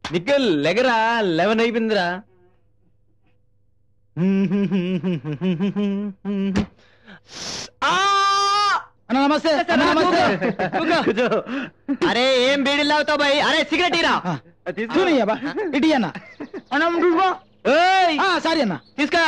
Nikhil లెగరా eleven అయిపోయిందిరా ఆ! అన్న నమస్తే అన్న నమస్తే కూర్చో. అరే ఏం బీడీలు తాగుతావు భయ్ అరే సిగరెట్ ఇరా ఆ, చూని అబ్బా ఇటీ అన్న అన్న ఉండు. ఏయ్, ఆ, సారీ అన్న తీసుకో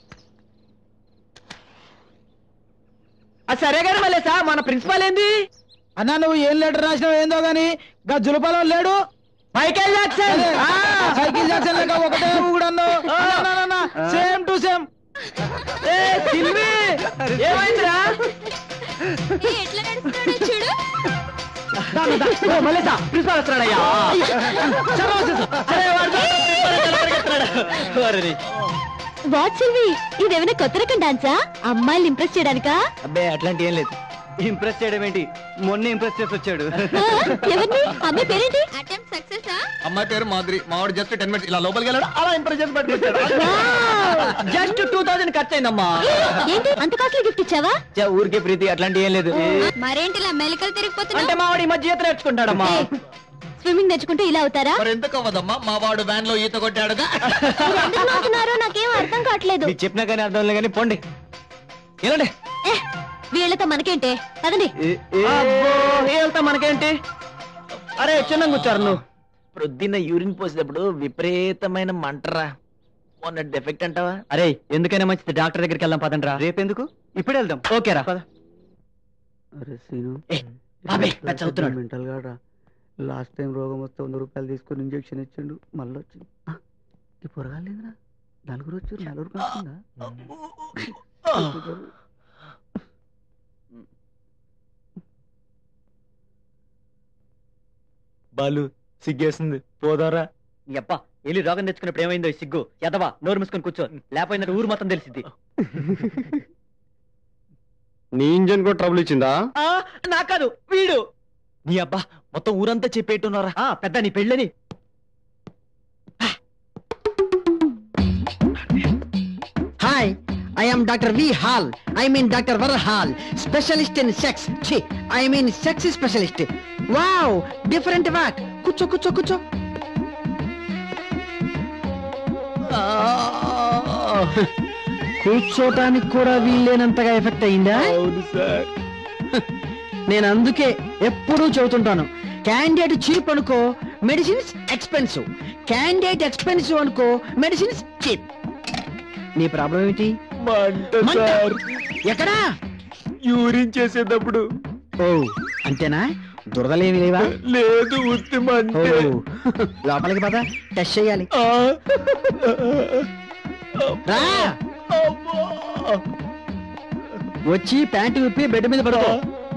ఆ, సరే గారు మళ్ళీ సార్ మన ప్రిన్సిపాల్ ఏంది అన్న నువ్వు ఏం లెటర్ రాసినావు ఏందో గాని గా జులపాలో లేడు మైకేల్ జాక్సన్ అదే, ఆ! సైకిల్ జాక్సన్ లెక్క ఒకటే ఊగుడన్ను సేమ్ టు సేమ్ ఏ, సిల్వి ఏమైందిరా ఎట్లా నడుస్తున్నాడో చూడు దా, దా, దా. ఓ, మళ్ళీ సార్ ప్రిన్సిపాల్ వస్తున్నాడయ్యా సరే వాడు పరిగెత్తున్నాడు. వారిని. వాట్ సిల్వి ఇదేమైనా కొత్త రకం డాన్సా అమ్మాయిలు ఇంప్రెస్ చేయడానికా అబ్బే అట్లాంటి ఏం లేదు ఇంప్రెస్ చేయడం ఏంటి మొన్న ఇంప్రెస్ చేసి వచ్చాడు ఆ, ఎవరిని అమ్మాయి పేరేంటి అటెంప్ట్ సక్సెస్ అమ్మాయి పేరు మాధురి మావాడు జస్ట్ టెన్ మినిట్స్ ఇలా లోపలికి వెళ్ళాడు అలా ఇంప్రెస్ చేసి పట్టుకొచ్చాడు జస్ట్ టూ థౌసండ్ ఖర్చు అయిందమ్మా ఏంటి అంత కాస్ట్లీ గిఫ్ట్ ఇచ్చావా ఛే, ఊరికే ప్రీతి అట్లాంటి ఏం లేదు మరేంటి ఇలా మెలికలు అంటే తిరిగిపోతున్నా మా వాడు ఈ మధ్య ఈత నేర్చుకుంటాడమ్మా స్విమ్మింగ్ నేర్చుకుంటే ఇలా అవుతారా మరి ఎందుకు అవ్వదమ్మా మా వాడు వ్యాన్ లో ఈత కొట్టాడుగా మీరు ఎందుకు నవ్వుతున్నారో నాకేం అర్థం కావట్లేదు మీకు చెప్పినా కానీ అర్థం లేదు కానీ పోండి ఏలండి ఏ, వీళ్ళతో మనకేంటే పదండి వెళ్తా మనకేంటి అరే చిన్న కూర్చోరు నువ్వు ప్రొద్దున్న యూరిన్ పోసేటప్పుడు విపరీతమైన మంటరా మొన్న డెఫెక్ట్ అంటావా అరే ఎందుకైనా మంచిది డాక్టర్ దగ్గరికి వెళ్దాం పదండ్రా రేపెందుకు ఇప్పుడు వెళ్దాం ఓకేరా అరే సీను ఏ, బాబే, పెద్ద చదువుతున్నాడు. మెంటల్ గాడ్రా లాస్ట్ టైం రోగం వస్తే వంద రూపాయలు తీసుకొని ఇంజెక్షన్ ఇచ్చిండు మళ్ళీ వచ్చింది ఆ, ఈ పొరగాలేదురా నలుగురు వచ్చారు నలుగురు కాకుండా బాలు సిగ్గేస్తుంది పోదారా అప్ప వెళ్ళి రోగం తెచ్చుకున్నప్పుడు ఏమైందో ఈ సిగ్గు ఎదవా నోరు మూసుకొని కూర్చో లేకపోయిందంటే ఊరు మొత్తం తెలిసింది నీ ఇంజన్ కూడా ట్రబుల్ ఇచ్చిందా నా కాదు వీడు నీ అబ్బా మొత్తం ఊరంతా చెప్పేట్టున్నారా ఆ, పెద్ద నీ పెళ్ళని హాయ్ ఐ am డాక్టర్ వి హాల్ ఐ మీన్ డాక్టర్ వర్ హాల్ స్పెషలిస్ట్ ఇన్ సెక్స్ ఛీ I mean sex specialist wow different what కూర్చో కూర్చో కూర్చో కూర్చోటానికి కూడా వీల్లేనంతగా ఎఫెక్ట్ అయిందా అవును సార్ నేను అందుకే ఎప్పుడూ చెబుతుంటాను క్యాండిడేట్ చీప్ అనుకో మెడిసిన్స్ ఎక్స్పెన్సివ్ క్యాండిడేట్ ఎక్స్పెన్సివ్ అనుకో మెడిసిన్స్ చీప్ నీ ప్రాబ్లం ఏంటి మంట మంట. సార్ ఎక్కడా యూరిన్ చేసేటప్పుడు ఓ అంతేనా దురదలేమి లేవా లేదు ఉత్తి ఓ మంటే లోపలికి పద టెస్ట్ చేయాలి ఆ. రా అమ్మా. వచ్చి ప్యాంటు విప్పి బెడ్ మీద పడుకో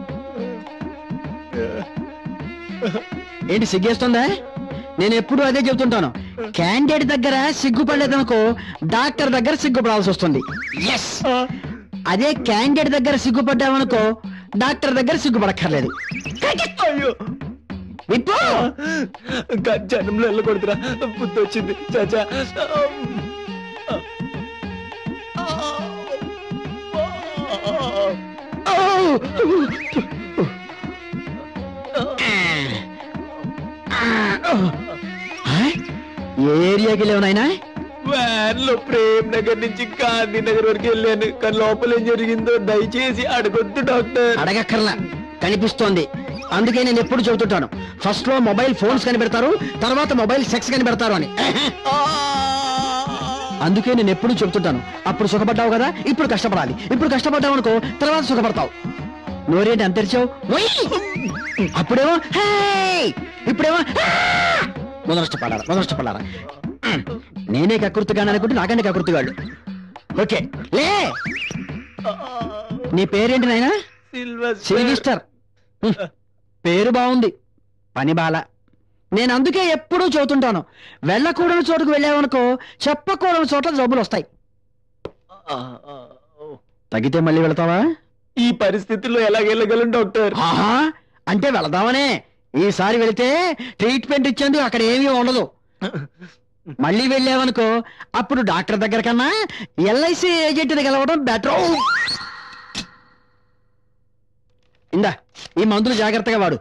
ఏంటి సిగ్గేస్తుందా నేను ఎప్పుడు అదే చెబుతుంటాను క్యాండిడేట్ దగ్గర సిగ్గుపడలేదనుకో డాక్టర్ దగ్గర సిగ్గుపడాల్సి వస్తుంది ఎస్ అదే క్యాండిడేట్ దగ్గర సిగ్గుపడ్డామనుకో డాక్టర్ దగ్గర సిగ్గుపడక్కర్లేదు అయ్యో విప్పు ఇంకా జనంలో వెళ్ళకూడదురా బుద్ధి వచ్చింది చాచా ఆ? ఏ ఏరియాకి లేవు నాయనా వ్యాన్ లో ప్రేమ్ నగర్ నుంచి గాంధీ నగర్ వరకు వెళ్ళాను కానీ లోపల ఏం జరిగిందో దయచేసి అడగొద్దు డాక్టర్ అడగక్కర్లా కనిపిస్తోంది అందుకే నేను ఎప్పుడు చెబుతుంటాను ఫస్ట్ లో మొబైల్ ఫోన్స్ కనిపెడతారు తర్వాత మొబైల్ సెక్స్ కనిపెడతారు అని అందుకే నేను ఎప్పుడు చెబుతుంటాను అప్పుడు సుఖపడ్డావు కదా ఇప్పుడు కష్టపడాలి ఇప్పుడు కష్టపడ్డావు అనుకో తర్వాత సుఖపడతావు నోరేంటి అంత తెరిచావు మొయ్! అప్పుడేమో "హే!" ఇప్పుడేమో "ఆ!" మొదలష్టపడాలా మొదలష్టపడాలా నేనే కకృతిగాను అనుకుంటే నాకంటే కకృతిగాళ్ళు ఓకే లే నీ పేరేంటి నాయనా సిల్వర్ సిల్విస్టర్ హ్మ్. పేరు బాగుంది పని బాల నేను అందుకే ఎప్పుడూ చెబుతుంటాను వెళ్ళకూడని చోటుకు వెళ్ళావనుకో చెప్పకూడని చోట్ల జబ్బులు వస్తాయి తగ్గితే మళ్ళీ వెళతావా ఈ పరిస్థితుల్లో ఎలాగెళ్ళగలను డాక్టర్ ఆహా అంటే వెళదామనే ఈసారి వెళితే ట్రీట్మెంట్ ఇచ్చేందుకు అక్కడ ఏమీ ఉండదు మళ్ళీ వెళ్ళావనుకో అప్పుడు డాక్టర్ దగ్గర కన్నా ఎల్ఐసి ఏజెంట్ దగ్గర వెళ్ళవడం బెటర్ ఇందా ఈ మందులు జాగ్రత్తగా వాడు